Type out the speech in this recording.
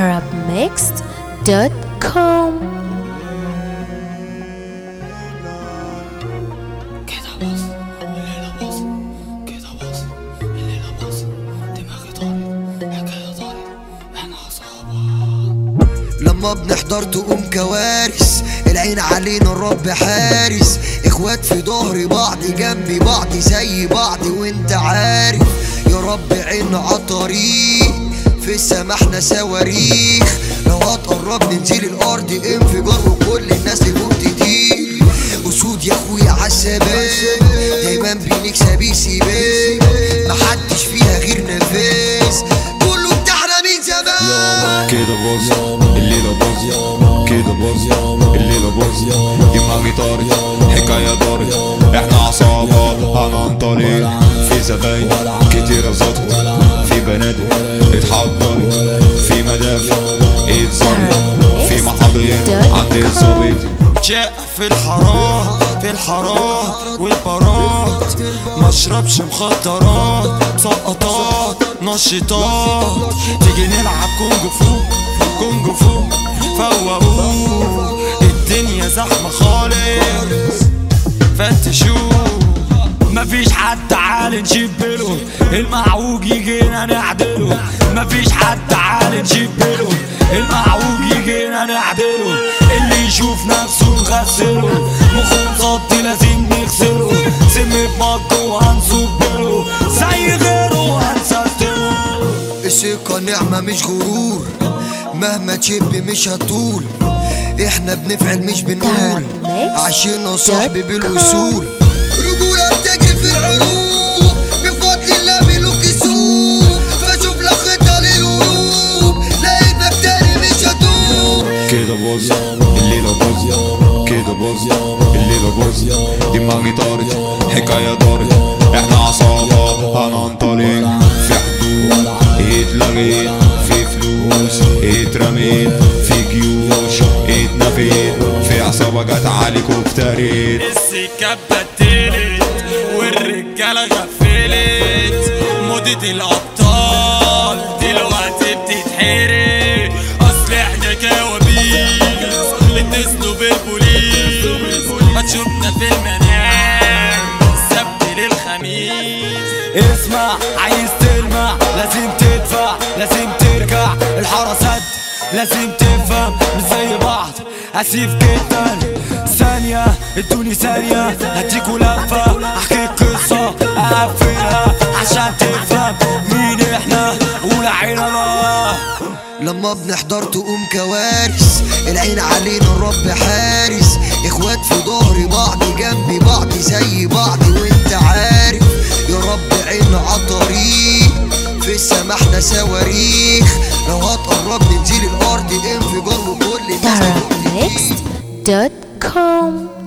arabmixed.com كده باظ الليلة باظ كده باظ الليلة باظ دماغي طارت حكاية طارت احنا عصابة لما بنحضر تقوم كوارث العين علينا الرب حارس اخوات في ظهر بعض جنبي بعض زي بعض وانت عارف يا رب عيننا عالطريق في السما احنا صواريخ لو هتقرب ننزل الارض انفجار وكل الناس تفوق تطير اسود يا اخويا عالسباب دايما بنكسب يسيبك محدش فيها غير نفاس كله بتاعنا من زمان كده باظ الليلة باظ كده باظ الليلة باظ دماغي طارت حكاية دارت احنا عصابة هننطلق في زباين كتيرة زطت في بنادق اتحضرت في مدافع اتظبط في محاضر عند الظابط جاء في الحرام في الحرام والبارات مشربش مخدرات سقطات نشيطات تيجي نلعب كونج فو كونج فو فوقوه الدنيا زحمة خالص فتشوه مفيش حد تعال نشبله المعوج يجينا نعدله مفيش حد تعال نشبله المعوج يجينا نعدله اللي يشوف نفسه نغسله مخه مصدي لازم نغسله سم بمجه وهنصبله زي غيره هنسستله الثقة نعمة مش غرور مهما تشب مش هتطول احنا بنفعل مش بنقول عشنا صاحبي بالاصول رجولة بتجري في العروق بفضل الله ملوك السوق فشوف لك خطة للهروب لقيتك تاني مش هتوب كده باظ الليلة باظ كده باظ الليلة باظ دماغي طارت حكاية دارت احنا عصابة هننطلق في حدود اتلغيت في فلوس اترميت في جيوش اتنفيت في عصابة جت عليك وافتريت السكة اتبدلت والرجالة غفلت موضة الأبطال دلوقتي بتتحرق أصل احنا كوابيس اتصلوا بالبوليس ما تشوفنا في المنام السبت للخميس اسمع عايز تلمع لازم تدفع لازم ترجع الحراسات لازم تفهم مش زي بعض اسيف جدا ثانية ادوني ثانية هديكوا لفة احكي قصة اقفلها عشان تفهم مين احنا ولعينا لما بنحضر تقوم كوارث العين علينا الرب حارس اخوات في ظهر بعض جنبي بعض زي بعض وانت عارف يا رب عيننا عالطريق في السما احنا صواريخ لو هتقرب ننزل الارض انفجار وكل الناس تفوق تطير. arabmixed.com